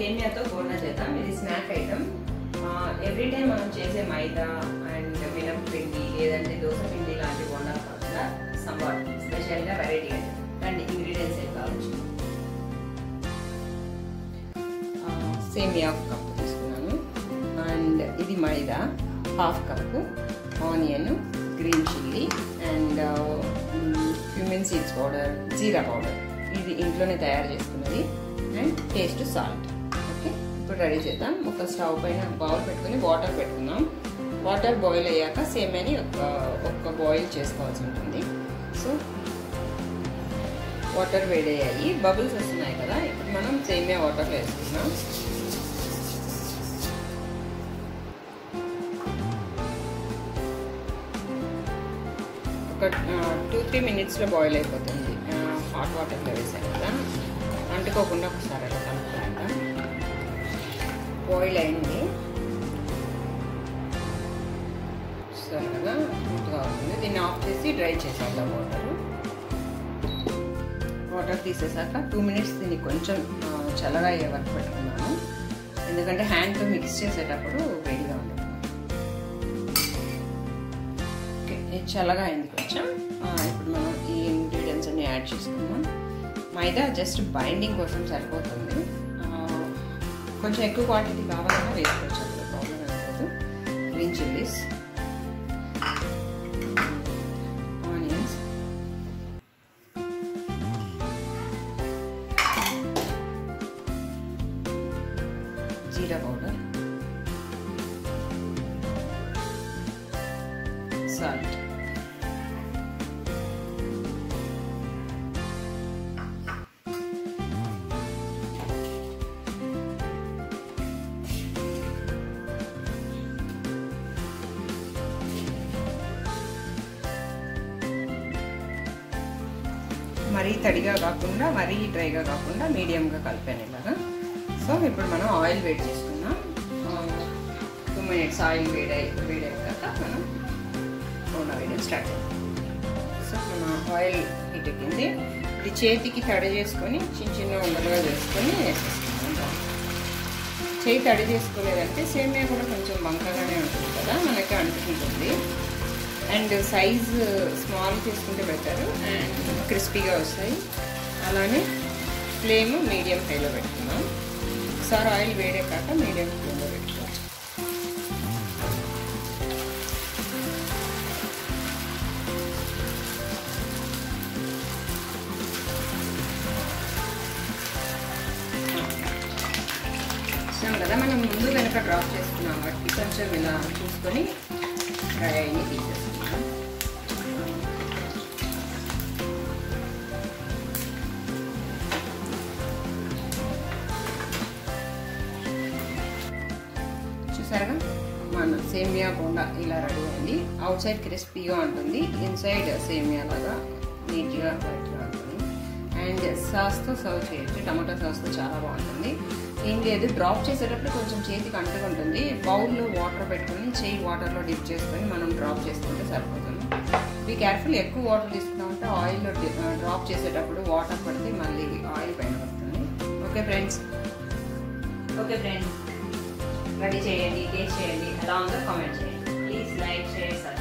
సేమియాతో బోండా చేద్దాం ఇది snack item every time మనం చేసే మైదా అండ్ మినపపిండి లేదంటే దోశ పిండి లాంటి బోండా కాకుండా సంబార్ స్పెషల్గా వెరైటీ ఐటమ్ అండ్ ఇంగ్రీడియంట్స్ ఏం కావచ్చు సేమియా ఒక కప్పు తీసుకున్నాను అండ్ ఇది maida half cup onion green chilli and cumin seeds powder jeera powder ఇది ఇంట్లోనే తయారు చేసుకున్నది అండ్ టేస్ట్ సాల్ట్ ఓకే ఇప్పుడు రెడీ చేద్దాం ఒక స్టవ్ పైన బౌల్ పెట్టుకొని వాటర్ పెట్టుకుందాం వాటర్ బాయిల్ అయ్యాక సేమియాని ఒక ఒక్క బాయిల్ చేసుకోవాల్సి ఉంటుంది సో వాటర్ వేడయ్యాయి బబుల్స్ వస్తున్నాయి కదా ఇప్పుడు మనం సేమియా వాటర్లో వేసుకుందాం ఒక టూ త్రీ మినిట్స్లో బాయిల్ అయిపోతుంది హాట్ వాటర్లో వేసాను కదా అంటుకోకుండా ఒకసారి అలా కలుపుకుంటా బాయిల్ అయింది సరే కదా స్మూత్గా అవుతుంది దీన్ని ఆఫ్ చేసి డ్రై చేసేద్దాం వాటర్ వాటర్ తీసేసాక టూ మినిట్స్ దీన్ని కొంచెం చల్లగా అయ్యే వరకు పెట్టుకున్నాము ఎందుకంటే హ్యాండ్తో మిక్స్ చేసేటప్పుడు వేడిగా ఉంటుంది ఓకే ఇది చల్లగా అయింది కొంచెం ఇప్పుడు మనం ఈ ఇంగ్రీడియంట్స్ అన్ని యాడ్ చేసుకుందాం మైదా జస్ట్ బైండింగ్ కోసం సరిపోతుంది కొంచెం ఎక్కువ క్వాంటిటీ కావాలన్నా వేసుకోవచ్చు అందులో ప్రాబ్లం ఏం లేదు green chillies onions jeera powder salt మరీ తడిగా కాకుండా మరీ డ్రైగా కాకుండా మీడియంగా కలిపాను ఇలాగా సో ఇప్పుడు మనం ఆయిల్ వేడి చేసుకుందాం టూ మినిట్స్ ఆయిల్ వేడి వేడయ్యాక మనం బోండా వేయడం స్టార్ట్ చేద్దాం సో మన ఆయిల్ హీట్ ఎక్కింది ఇది చేతికి తడి చేసుకొని చిన్న చిన్న ఉండలుగా చేసుకొని వేసేసుకుంటాం చేయి తడి చేసుకోలేదంటే సేమియా కూడా కొంచెం బంకగానే ఉంటుంది కదా మనకి అంటుకుంటుంది అండ్ సైజ్ స్మాల్ తీసుకుంటే బెటర్ అండ్ క్రిస్పీగా వస్తాయి అలానే ఫ్లేమ్ మీడియం ఫ్లేమ్లో పెట్టుకున్నాం ఒకసారి ఆయిల్ వేడేకాక మీడియం ఫ్లేమ్లో పెట్టుకోవచ్చు ఇష్టం కదా మనం ముందు వెనక డ్రాప్ చేసుకున్నాం కాబట్టి కొంచెం ఇలా చూసుకొని ఫ్రై అయ్యి తీసేసుకున్నాం చూసారుగా మన సేమియా బోండా ఇలా రెడీ అయింది అవుట్ సైడ్ క్రిస్పీగా ఉంటుంది ఇన్సైడ్ సేమియా లాగా నీట్గా వైట్గా ఉంటుంది అండ్ సాస్తో సర్వ్ చేయొచ్చు టమాటా సాస్తో చాలా బాగుంటుంది ఏం లేదు డ్రాప్ చేసేటప్పుడు కొంచెం చేతికి అంటుకుంటుంది బౌల్లో వాటర్ పెట్టుకొని చేయి వాటర్లో డిప్ చేసుకొని మనం డ్రాప్ చేసుకుంటే సరిపోతుంది బీ కేర్ఫుల్ ఎక్కువ వాటర్ తీసుకున్నామంటే ఆయిల్లో డ్రాప్ చేసేటప్పుడు వాటర్ పడితే మళ్ళీ ఆయిల్ పైన పడుతుంది okay friends okay friends ready చేయండి టేస్ట్ చేయండి ఎలా ఉందో కామెంట్ చేయండి ప్లీజ్ లైక్ షేర్ సబ్స్క్రైబ్